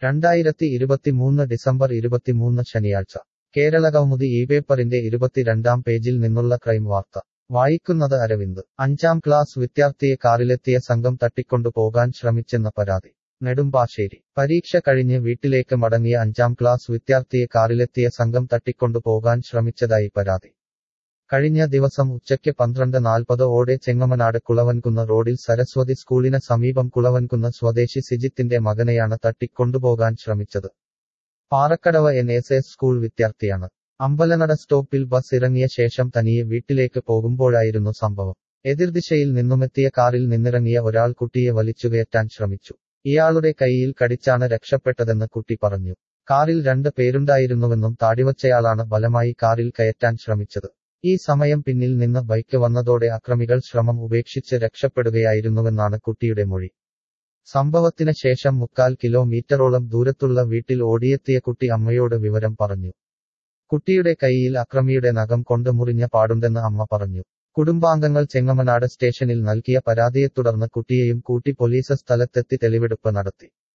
രണ്ടായിരത്തി ഇരുപത്തിമൂന്ന് ഡിസംബർ ഇരുപത്തിമൂന്ന് ശനിയാഴ്ച കേരള കൗമുദി ഈ പേപ്പറിന്റെ ഇരുപത്തിരണ്ടാം പേജിൽ നിന്നുള്ള ക്രൈം വാർത്ത വായിക്കുന്നത് അരവിന്ദ് അഞ്ചാം ക്ലാസ് വിദ്യാർത്ഥിയെ കാറിലെത്തിയ സംഘം തട്ടിക്കൊണ്ടു പോകാൻ ശ്രമിച്ചെന്ന പരാതി നെടുമ്പാശ്ശേരി പരീക്ഷ കഴിഞ്ഞ് വീട്ടിലേക്ക് മടങ്ങിയ അഞ്ചാം ക്ലാസ് വിദ്യാർത്ഥിയെ കാറിലെത്തിയ സംഘം തട്ടിക്കൊണ്ടു പോകാൻ ശ്രമിച്ചതായി പരാതി കഴിഞ്ഞ ദിവസം ഉച്ചയ്ക്ക് പന്ത്രണ്ട് നാൽപ്പത് ഓടെ ചെങ്ങമനാട് കുളവൻകുന്ന് റോഡിൽ സരസ്വതി സ്കൂളിന് സമീപം കുളവൻകുന്ന് സ്വദേശി സിജിത്തിന്റെ മകനെയാണ് തട്ടിക്കൊണ്ടുപോകാൻ ശ്രമിച്ചത് Parakkadavu N S S school വിദ്യാർത്ഥിയാണ് അമ്പലനട സ്റ്റോപ്പിൽ ബസ് ഇറങ്ങിയ ശേഷം തനിയെ വീട്ടിലേക്ക് പോകുമ്പോഴായിരുന്നു സംഭവം എതിർദിശയിൽ നിന്നുമെത്തിയ കാറിൽ നിന്നിറങ്ങിയ ഒരാൾ കുട്ടിയെ വലിച്ചുകയറ്റാൻ ശ്രമിച്ചു ഇയാളുടെ കൈയിൽ കടിച്ചാണ് രക്ഷപ്പെട്ടതെന്ന് കുട്ടി പറഞ്ഞു കാറിൽ രണ്ട് പേരുണ്ടായിരുന്നുവെന്നും താടിവച്ചയാളാണ് ബലമായി കാറിൽ കയറ്റാൻ ശ്രമിച്ചത് ഈ സമയം പിന്നിൽ നിന്ന് ബൈക്ക് വന്നതോടെ അക്രമികൾ ശ്രമം ഉപേക്ഷിച്ച് രക്ഷപ്പെടുകയായിരുന്നുവെന്നാണ് കുട്ടിയുടെ മൊഴി സംഭവത്തിന് ശേഷം മുക്കാൽ കിലോമീറ്ററോളം ദൂരത്തുള്ള വീട്ടിൽ ഓടിയെത്തിയ കുട്ടി അമ്മയോട് വിവരം പറഞ്ഞു കുട്ടിയുടെ കൈയിൽ അക്രമിയുടെ നഖം കൊണ്ട് മുറിഞ്ഞ പാടുണ്ടെന്ന് അമ്മ പറഞ്ഞു കുടുംബാംഗങ്ങൾ ചെങ്ങമനാട് സ്റ്റേഷനിൽ നൽകിയ പരാതിയെ തുടർന്ന് കുട്ടിയെയും കൂട്ടി പോലീസ് സ്ഥലത്തെത്തി തെളിവെടുപ്പ് നടത്തി